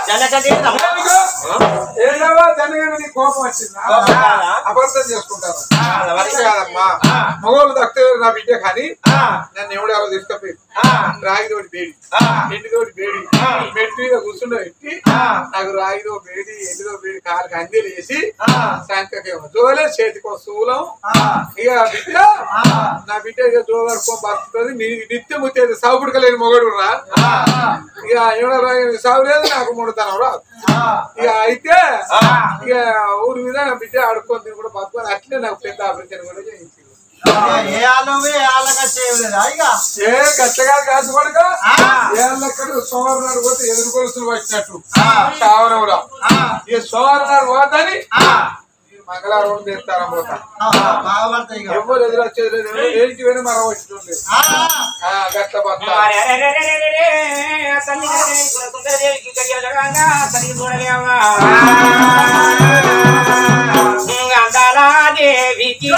ఏడవా తండ్రి నీ కోపం వచ్చిందా కోపం రాదా? అబద్ధం చేసుకుంటాను ఆ, మరి? అది కాదమ్మా మగవాళ్ళు దక్కలేదు నా బిడ్డ కానీ నన్ను ఎవడెవరో తీసుకపోయి రాగిదోటి బేడి ఎండిదోటి బేడి మెట్టు మీద కూర్చుండ పెట్టి నాకు రాగిదో బేడి ఎండిదో బేడి కాలుకి అందిలు వేసి సంఖ్యకేమో జోలే చేతికి శూలం ఇక బిడ్డ నా బిడ్డ ఇక జోగడుకొని బతుకుతుంది నీ నిత్యం ముచ్చేది సాగుడుక లేని మొగడు రా ఇక ఎవడో సాగు లేదు నాకు మూడుతనం రా ఇక అయితే ఇక ఊరి మీద నా బిడ్డ ఆడుకొని తిని కూడా బతుకొని అట్లే నాకు పెద్ద ఆపరేషన్ కూడా చేయించింది ఏ ఆలోవే ఏ ఆలగా చేయలేదా ఇక ఏ గట్టగా కాదు కొడుక ఆ. ఏళ్ళక్కడ సోమవారం నాడు పోతే ఎదురు కొలుసులు వచ్చినట్టు శ్రావణంలో ఈ సోమవారం నాడు పోతాని ఈ మంగళవారం తీస్తారా పోతా బాగుపడతాయి ఇక ఎవరు ఎదురు వచ్చేది లేదు ఎవరు ఏంటి వేరే మనం వచ్చింది ఆ, గట్ల బత్త దేవికి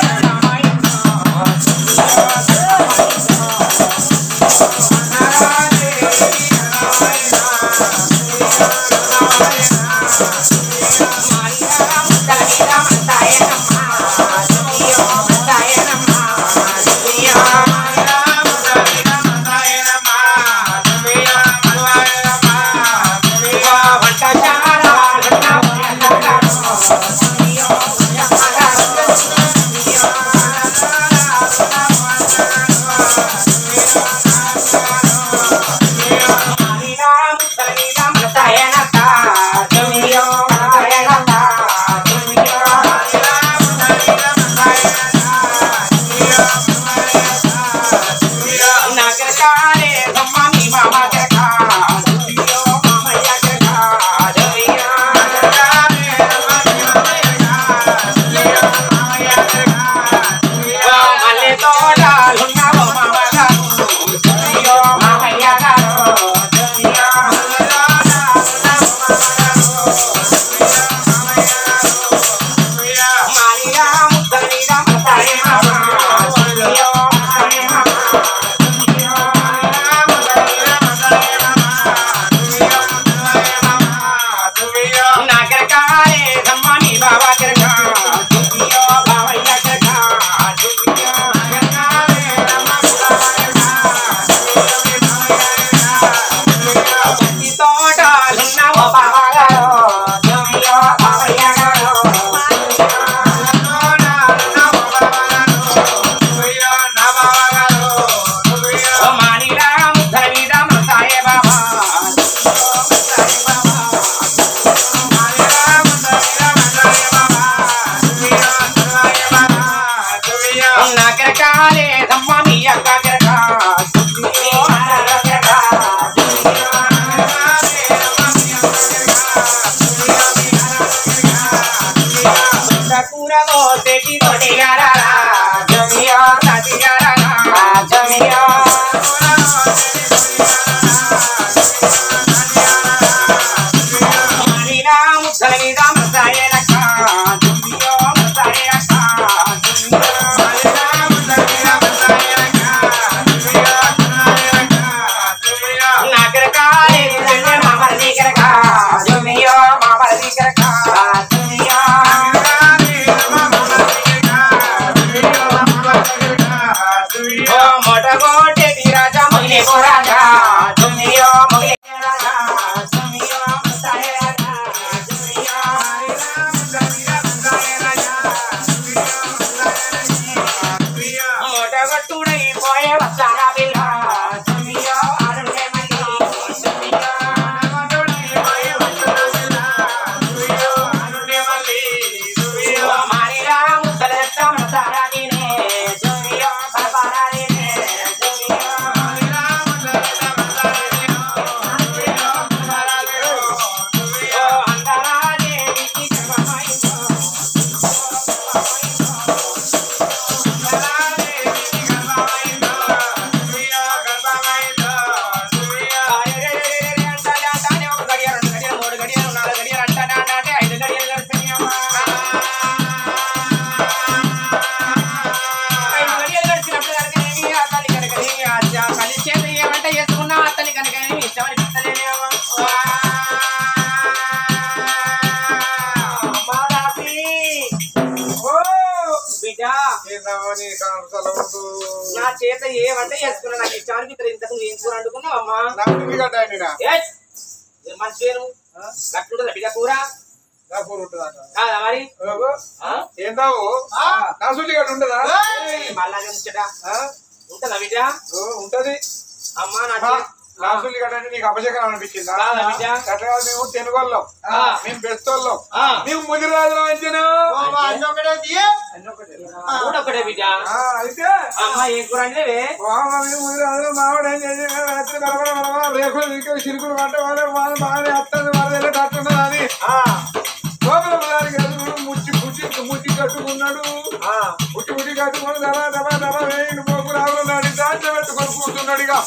అన్నమని కాన్సలు నా చేత ఏమంటే వేసుకున్నా నాకు ఇష్టానికి ఇద్దరు ఇంతకు నువ్వు ఏం కూర వండుకున్నావమ్మా నా ఇంటిగడ్డ ఆయన ఏయ్! ఏ మనిషి పేరు గట్టుంటుందా బిడ్డ కూర నా కూర ఉంటుందట కాదా మరి ఆ? ఏందావు నా సుల్లిగడ్డ ఉంటుందా మళ్ళా ముచ్చట ఆ? ఉంటుందా బిడ్డ ఓ, ఉంటది అమ్మా నా ఆ, చేత నా సుల్లిగడ్డ అంటే నీకు అపశకరం అనిపించిందా కాదా బిడ్డ? అట్లా కాదు, మేము తెనుగోళ్ళం ఆ. మేము బెస్తోళ్ళం ఆ. మేము ముదిరాజులం అంచనా ఓ, మా అన్న ఒకటే తీయ. కూడా ఒకటే బిడ్డ ఆ, అయితే అమ్మా ఏం కూర అంటే మామ మేము ముదిరాజులం మామిడి ఏం చేసి రాత్రి బలబల బలబల రేకులు దిక్కులు చిరుకులు పట్ట వాళ్ళ వాళ్ళ బాగానే వస్తుంది వాళ్ళ వెళ్ళేటట్టున్నది అని లోపల పొలానికి ఎదురు ముచ్చి ముచ్చి ముచ్చి కట్టుకున్నాడు ముచ్చి ముచ్చి కట్టుకుని దబా దబా దబా వేయండి పోకు రావున్నాడు దాంట్లో పెట్టుకొని కూర్చున్నాడు ఇక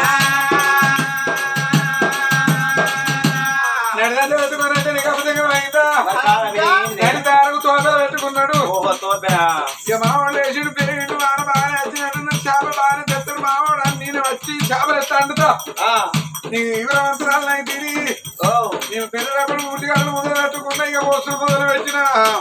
నడిదంటే పెట్టుకున్నట్టే నీకు అబద్ధంగా అయిందా నడి దారకు తోకలు పెట్టుకున్నాడు ఓహో తోపెరా ఇక మావాడు వేసుడు పెరిగిండు వాన బాగానే వచ్చినట్టు చేప బాగానే తెస్తాడు మావాడు అని నేను వచ్చి చేపలు ఎత్తా అంటుతా నీ వివరవంతురాలు నాకు తిరిగి ఓ నేను పెళ్ళినప్పుడు ఉల్లిగడ్డలు మొదలు పెట్టుకున్నా ఇక వస్తువులు మొదలు పెట్టిన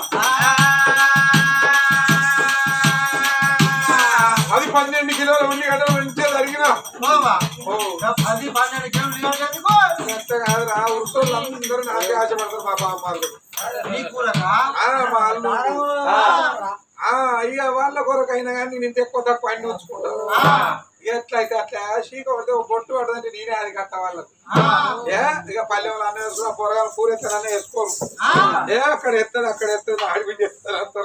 అది పన్నెండు కిలోల ఉల్లిగడ్డలు మంచిగా జరిగిన పోవా. ఓ ఇంకా పది పన్నెండు కిలోలు ఇవ్వాలి ఎందుకు? అంత కాదురా వస్తువులు అందరూ నాకే ఆశపడతారు మా బామ్మార్లు నీ కూరకా? ఆ, మా అల్లుడు. ఆ, ఇక వాళ్ళ కొరకైనా కానీ నేను ఎక్కువ తక్కువ అన్ని ఉంచుకుంటాను ఎట్లయితే అట్లా షీక పడితే ఒక బొట్టు పడదంటే నేనే అది కట్ట వాళ్ళకు ఏ ఇక పల్లెలు అన్న వేసుకున్నా పొరగాలు కూర ఎత్తారని వేసుకోరు ఏ అక్కడ ఎత్తారు అక్కడ ఎత్తారు అడిగి చేస్తారు అంటారు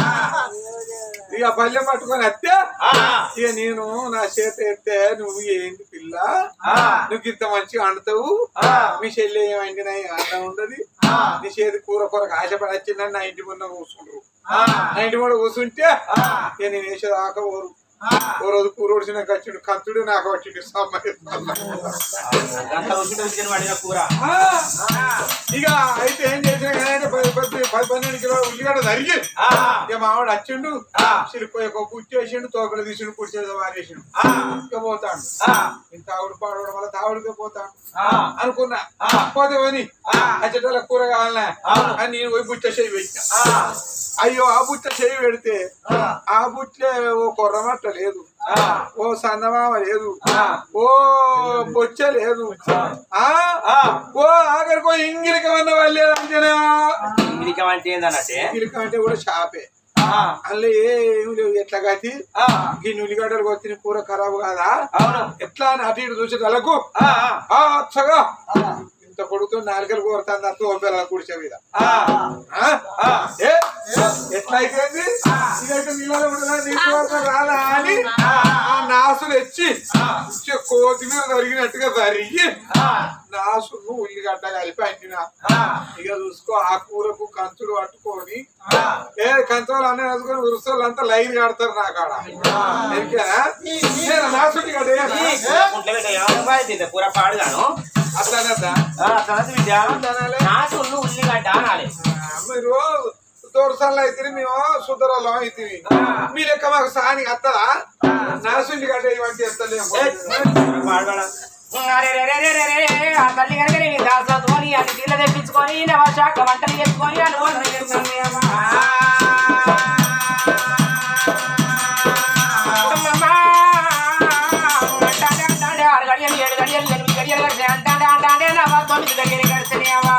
ఇక పల్లె పట్టుకొని అత్తే ఇక నేను నా చేత ఎత్తే నువ్వు ఏంటి పిల్ల నువ్వు ఇంత మంచిగా అండుతావు మీ చెల్లి ఏమైంది నా అన్నం ఉండదు నీ చేతి కూర కొరకు ఆశపడి వచ్చిందని నా ఇంటి ముందు కూర్చుంటారు నా ఇంటి ముందు కూర్చుంటే ఇక నేను వేసేదాకా ఓరు ఓ రోజు కూర ఒడిచినాక వచ్చిండు కంతుడు నాకు వచ్చిండు సమ్మయ్య అంత రుచి రుచి పడిన కూర ఇక అయితే ఏం చేసిన కానీ పది పది పది పన్నెండు కిలో ఉల్లిగడ్డ తరిగి ఇక మావాడు వచ్చిండు చిరిపోయి ఒక కుర్చీ వేసిండు తోకలు తీసిండు కుర్చీ మీద వారేసిండు ఇక పోతాడు ఇంత తాగుడు పాడవడం వల్ల తాగుడికే పోతాడు అనుకున్నా పోతే పోని అచ్చటల కూర కావాలన్నా అని నేను పోయి బుచ్చ చేయి పెట్టిన అయ్యో ఆ బుచ్చ చేయి పెడితే ఆ బుచ్చ ఓ కొర్రమట్ట లేదు ఓ సన్నమామ లేదు ఓ బొచ్చ లేదు ఆ ఓ ఆఖరికి ఓ ఇంగిలిక ఉన్న వాళ్ళు లేదు అంతేనా ఇంగ్లీకం అంటే ఏందన్నట్టే ఇంగిలిక అంటే కూడా షాపే అందులో ఏమి లేవు ఎట్లా గతి ఈ నులిగడ్డలు వచ్చిన కూర ఖరాబ్ కాదా అవును ఎట్లా అని అటు ఇటు చూసేటలకు ఆ, ఆ, అచ్చగా ఇంత కొడుతూ నాలుగలు కోరుతాంది అంత ఓపెల కుడిచే మీద ఆ, ఆ? ఏ? ఎట్లా అయిపోయింది ఇదైతే నీళ్ళలో ఉండదా నీకు వరకు రాదా అని ఆ నాసులు ఎచ్చి ఇచ్చే కోతిమీర జరిగినట్టుగా జరిగి నాసును ఉల్లిగడ్డ కలిపి అంటిన ఇక చూసుకో ఆ కూరకు కంచులు పట్టుకొని ఏ కంచులు అన్నీ వేసుకొని ఉరుసోళ్ళు అంతా లైన్ కడతారు నా కాడ ఎరికేనా? నేను నాసుని గడ్డ గుడ్ల బిడ్డ ఏమన్నా బాధ్యత కూర పాడుగాను అట్లానద్దా ఆ, తర్వాత బిడ్డ నా సున్ను ఉల్లిగడ్డ అనాలి మీరు దోరసాల్లో అయితే మేము సుద్దరాలో అయితే మీ లెక్క మాకు సాని వస్తుందా నాసుండి గడ్డ ఇవంటి ఎత్తలేము పాడబడ అరే రే రే రే రే రే, ఆ తల్లి కనుక నేను దాసోని అన్ని తీళ్ళ తెప్పించుకొని నవశాఖ వంటలు చేసుకొని అనుకోని తింటుంది అమ్మా. అమ్మమ్మా, అంటాండే అంటాండే ఆరు గడియలు ఏడు గడియలు ఎనిమిది గడియలు గడిచినాయి అంటాండే అంటాండే నవ తొమ్మిది గడియలు గడిచినాయి అమ్మా.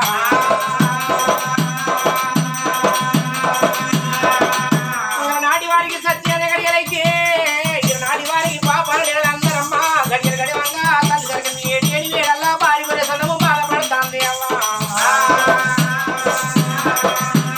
నాటి వారికి సత్యాల గడియలైతే నాటి వారికి పాపాలు గడలందరమ్మా గడియలు గడివంగా తల్లి జరిగింది ఏడి ఏడి వేడల్లా భారీ పడే సొలము బాధపడుతుంది అమ్మా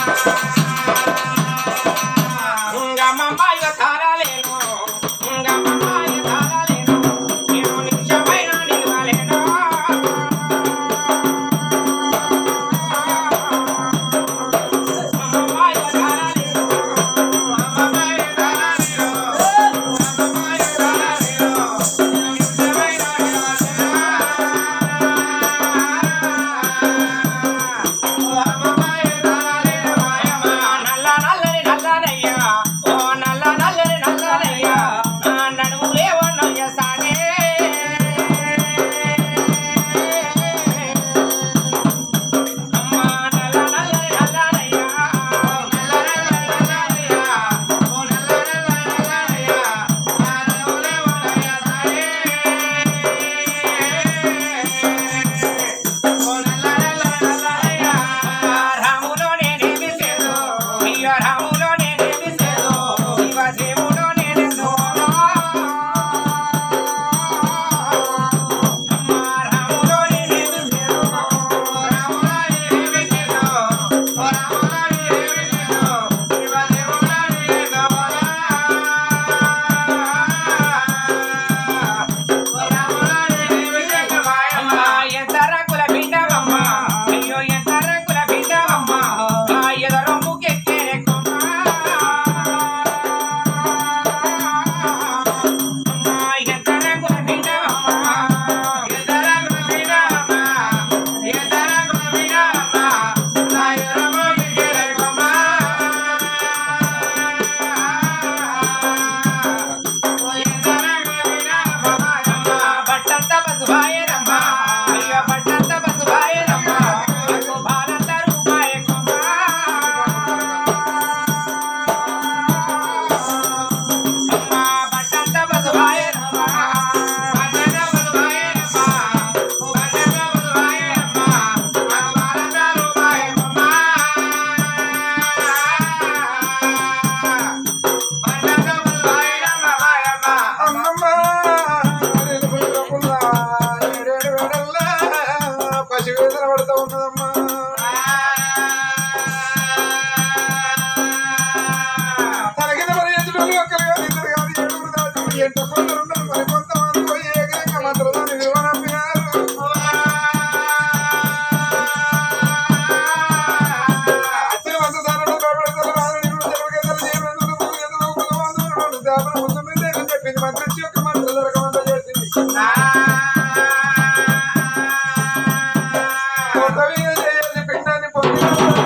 పొట్ట మీద చేయాలి పిండాన్ని పొట్ట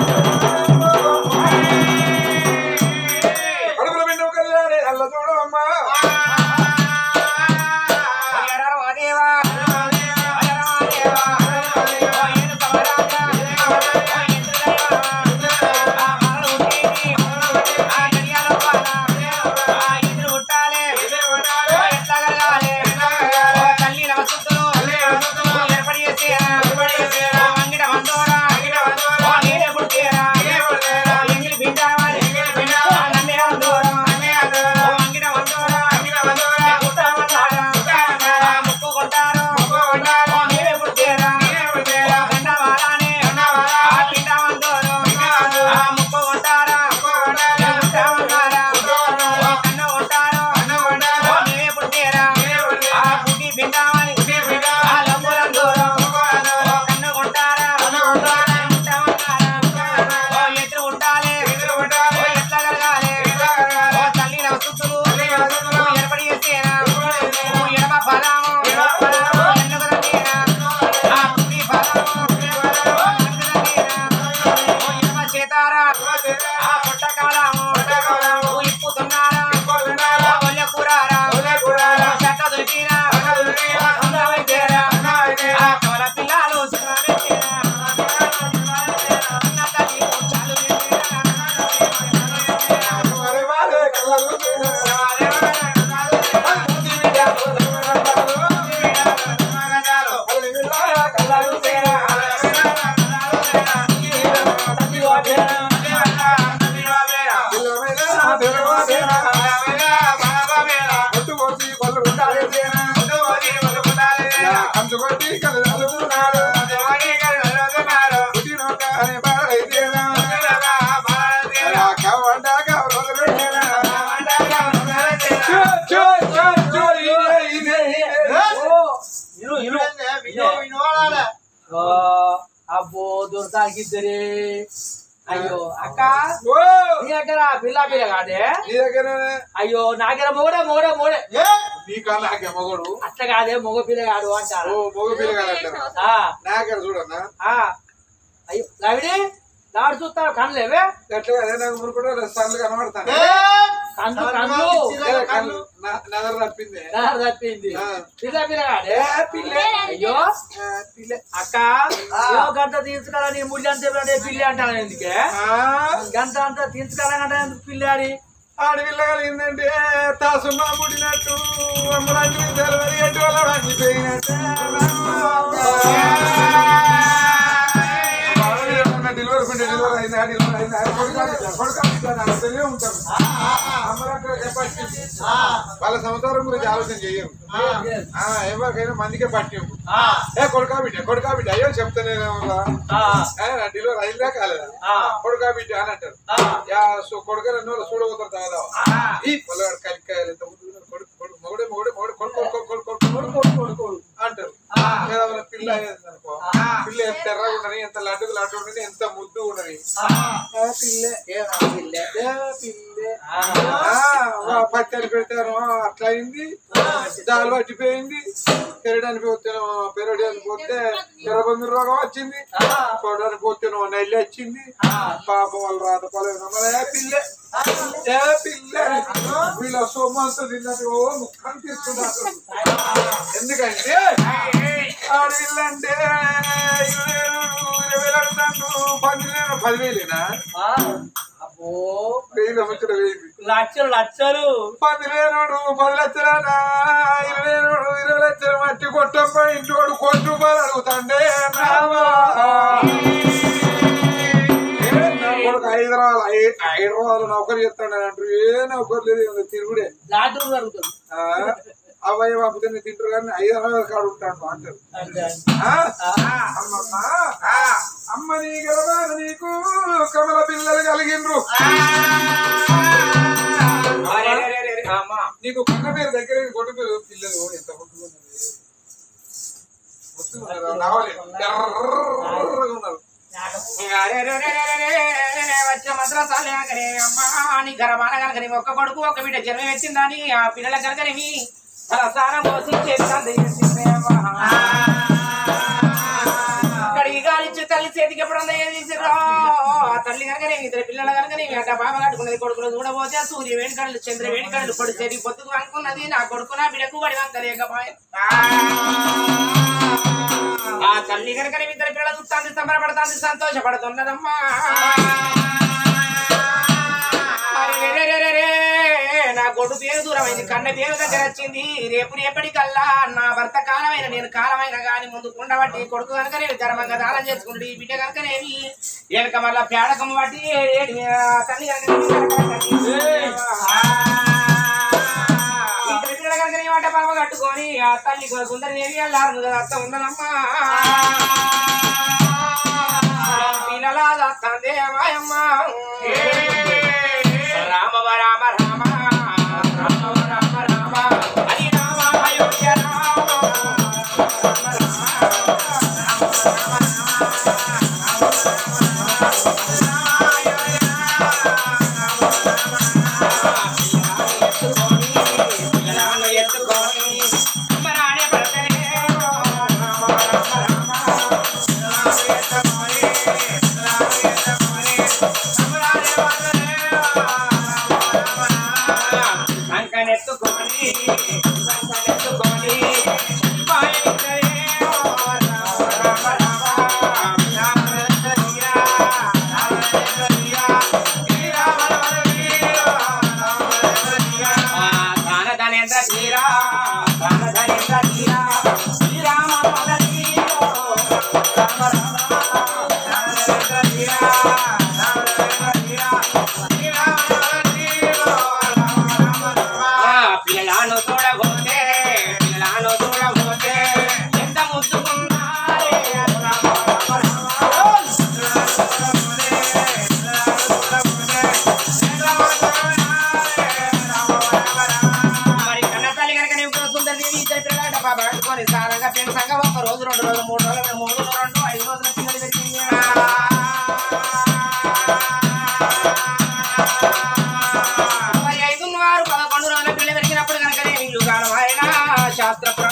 కడుపుల పిండు కల్లాడే అల్ల చూడమ్మా చేతారా ఆ పుట్టకాలము ఇప్పుతున్నారా ఒళ్ళె కూరారా చెక్క దొరికినా అందమైతేరా ఆ కవల పిల్లలు చిన్నవైతేరా అన్న తల్లి చాలు వారే వారే కళ్ళలు కంచుకొట్టి కలదుకున్నాడు పుట్టినొక్క అనే బాధైతేనా కవంట కవలు చో చో చో చో ఇదే ఇదే ఇదే ఇరు ఇరు వినో వినోడాలే ఓ, అబ్బో దొరకానికి ఇద్దరే అయ్యో అక్క ఓ నీ దగ్గర పిల్ల పిల్ల కాదే నీ దగ్గర అయ్యో నా దగ్గర మొగడే మొగడే మొగడే ఏ నీ కాళ్ళకే మగడు అట్లా కాదే మొగ పిల్ల కాదు ఓ అంటారు మగ పిల్లగాడు ఆ, నా దగ్గర చూడన్నా ఆ. అయ్యో లావిడి లాడు చూస్తావు కళ్ళేవే గట్లగా అదే నాకు మునుకుంటే సార్లు కనబడతాను ఏ కందు కందు ఏ కళ్ళు నా దగ్గర తప్పింది నా తప్పింది ఆ. పిల్ల పిల్ల కాదే పిల్లే అయ్యో పిల్లే అక్క ఏదో గంట తీసుకురా నీ ముళ్ళు అంతే అంటే పిల్లి అంటాను ఎందుకే గంట అంతా తీసుకురాలంటే ఎందుకు పిల్లి అని ఆడపిల్లగలిగిందంటే తాసుమ్మ పుట్టినట్టు అమ్మలాంటి తెలవది ఎటు వల్ల వంగిపోయినట్టు డెలివరీ ఉంటే డెలివరీ అయిందా డెలివరీ అయిందా కొడుకు ఉంటారు అమ్మలాంటి చెప్పచ్చు వాళ్ళ సంసారం గురించి ఆలోచన చేయరు ఆ, ఎవరికైనా మందికే పట్టింపు ఏ కొడుకా బిడ్డ కొడుకా బిడ్డ అయ్యో చెప్తానేమో డెలివరీ అయిందా కాలేదా కొడుకా బిడ్డ అని అంటారు యా సో కొడుక రెండు రోజులు చూడబోతారు దాదాపు ఈ పొలగాడు కలికాయలు ఎంత ముందు ఉన్నారు. కొడుకు కొడుకు మొగడే మొగడే మొగడే కొడుకు కొడుకు కొడుకు కొడుకు కొడుకు కొడుకు కొడుకు కొడుకు అంటారు లేదా వాళ్ళ పిల్ల అయ్యేది అనుకో పిల్ల ఎంత ఎర్రగా ఉండని ఎంత లడ్డుకు లడ్డు ఉండని ఎంత ముద్దు ఉండని ఆ పిల్లే ఏ పిల్లే పచ్చడి పెడతారు అట్లా అయింది జాలు పట్టిపోయింది పెరడానికి పోతేనో పెరడానికి పోతే ఎర్రబంది రోగం వచ్చింది చూడడానికి పోతేనో నెల్లి వచ్చింది పాపం వాళ్ళు రాత పలేదు పిల్లే ఏ పిల్లే వీళ్ళ సోమంతా తిన్నట్టు ఓ ముఖం తీసుకుంటారు ఎందుకంటే ఆడవిల్లంటే ఇరవై అడుగుతాను పదివేలు పదివేలేనా ఆ, అబ్బో వెయ్యి ముచ్చట వెయ్యి లక్షలు లక్షలు పదివేలు పది లక్షల ఇరవై రెండు ఇరవై లక్షల మట్టి కొట్టప్ప ఇంటి వాడు కోటి రూపాయలు అడుగుతాండే నావా. ఏ నా కొడుకు హైదరాబాద్ హై- హైదరాబాద్ నౌకరు చేస్తాడు అంటారు ఏ నౌకరు లేదు ఏం లేదు, తిరుగుడే లాటరీ జరుగుతుంది ఆ, అబ్బాయి బాబుతోనే తింటారు కానీ హైదరాబాద్ కాడు ఉంటాడు అంటారు అంతే. ఆ? అమ్మమ్మ అమ్మ నీ గలవా నీకు కమల పిల్లలు కలిగిండ్రు నీకు కన్న పేరు దగ్గర కొట్టు పేరు పిల్లలు ఎంత ముద్దుగా ఉన్నది. ముద్దుగా ఉన్నారు, నవ్వాలి. ఎర్రగా ఉన్నారు. వచ్చిన మంత్రాలు కనుకనే అమ్మా నీ గర్భాన కనుకని ఒక్క కొడుకు ఒక బిడ్డ జన్మ ఎత్తిందని ఆ పిల్లల కనుకని తలసానం పోసి చేసింది కడిగి గాలిచ్చి చూసి తల్లి చేతికి ఎప్పుడు ఉందో ఏది తీసిర్రో ఆ తల్లి కనుక నేను ఇద్దరు పిల్లలు కనుక నేను అట్ట బాబా కట్టుకున్నది కొడుకులు చూడబోతే సూర్య వేడికళ్ళు చంద్ర వేడికళ్ళు పొడి చేతి పొత్తుకు అనుకున్నది నా కొడుకు నా బిడకు పడి వంకలేకపోయే ఆ తల్లి కనుక నేను ఇద్దరు పిల్లలు చూస్తాంది సంబరపడుతుంది సంతోషపడుతున్నదమ్మా అరే రే రే రే రే, నా కొడుకు పేరు దూరమైంది కన్న పేరు దగ్గర వచ్చింది రేపు రేపటి కల్లా నా భర్త కాలమైన నేను కాలమైన గాని ముందు కుండబట్టి కొడుకు కనుక నేను ధర్మంగా దానం చేసుకుంటే ఈ బిడ్డ కనుకనేమి వెనక మళ్ళా పేడకం బట్టి ఏడు తల్లి కనుక ఇద్దరు పిల్లల కనుక నీ మాట పాప కట్టుకొని ఆ తల్లి సుందరి దేవి అల్లారు కదా అత్త ఉందనమ్మా పిల్లల దత్తందే మాయమ్మ రామ రామ రామ రామ రామ రామ హరి రామ అయోధ్య రామ పిల్లలను ఎత్తుకొని మరాడే పడతనే రామ రామ రామ సంకనెత్తుకొని సంకనెత్తుకొని ధనేంద్ర తీరా ధనేంద్ర తీరా శ్రీరామ పద తీరో రామ రామ పిల్లలను చూడబోతే పిల్లలను చూడబోతే ఎంత ముద్దుకున్నారే మరి కన్న తల్లి కనుక నీవు సుందర దేవి ఇద్దరు పిల్లల బాబా పట్టుకొని సారంగా పెళ్లి సంగ ఒక రోజు రెండు రోజులు మూడు రోజులు మూడు రెండు ఐదు రోజుల పిల్లలు పెట్టింది ఇరవై ఐదు ఆరు పదకొండు రోజుల పిల్ల పెరిగినప్పుడు కనుక నేను యుగాల ఆయన శాస్త్ర పురాణ